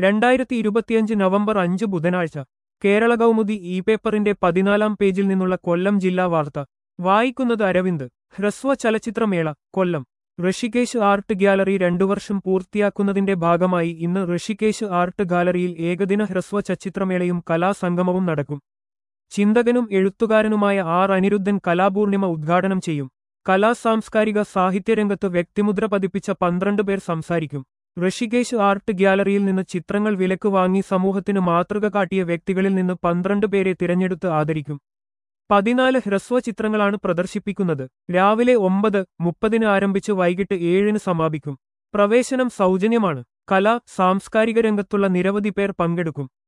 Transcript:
രണ്ടായിരത്തി ഇരുപത്തിയഞ്ച് നവംബർ അഞ്ച് ബുധനാഴ്ച കേരള കൗമുദി ഇ പേപ്പറിന്റെ പതിനാലാം പേജിൽ നിന്നുള്ള കൊല്ലം ജില്ലാ വാർത്ത വായിക്കുന്നത് അരവിന്ദ് ഹ്രസ്വ ചലച്ചിത്രമേള കൊല്ലം ഋഷികേശ് ആർട്ട് ഗ്യാലറി രണ്ടു വർഷം പൂർത്തിയാക്കുന്നതിന്റെ ഭാഗമായി ഇന്ന് ഋഷികേശ് ആർട്ട് ഗാലറിയിൽ ഏകദിന ഹ്രസ്വ ചലച്ചിത്രമേളയും കലാസംഗമവും നടക്കും ചിന്തകനും എഴുത്തുകാരനുമായ ആർ അനിരുദ്ധൻ കലാപൂർണിമ ഉദ്ഘാടനം ചെയ്യും കലാ സാംസ്കാരിക സാഹിത്യരംഗത്ത് വ്യക്തിമുദ്ര പതിപ്പിച്ച പന്ത്രണ്ട് പേർ സംസാരിക്കും ഋഷികേശ് ആർട്ട് ഗ്യാലറിയിൽ നിന്ന് ചിത്രങ്ങൾ വിലക്ക് വാങ്ങി സമൂഹത്തിന് മാതൃക കാട്ടിയ വ്യക്തികളിൽ നിന്ന് പന്ത്രണ്ട് പേരെ തിരഞ്ഞെടുത്ത് ആദരിക്കും പതിനാല് ഹ്രസ്വ ചിത്രങ്ങളാണ് പ്രദർശിപ്പിക്കുന്നത് രാവിലെ ഒമ്പത് മുപ്പതിന് ആരംഭിച്ച് വൈകിട്ട് ഏഴിന് സമാപിക്കും പ്രവേശനം സൗജന്യമാണ് കല സാംസ്കാരിക രംഗത്തുള്ള നിരവധി പേർ പങ്കെടുക്കും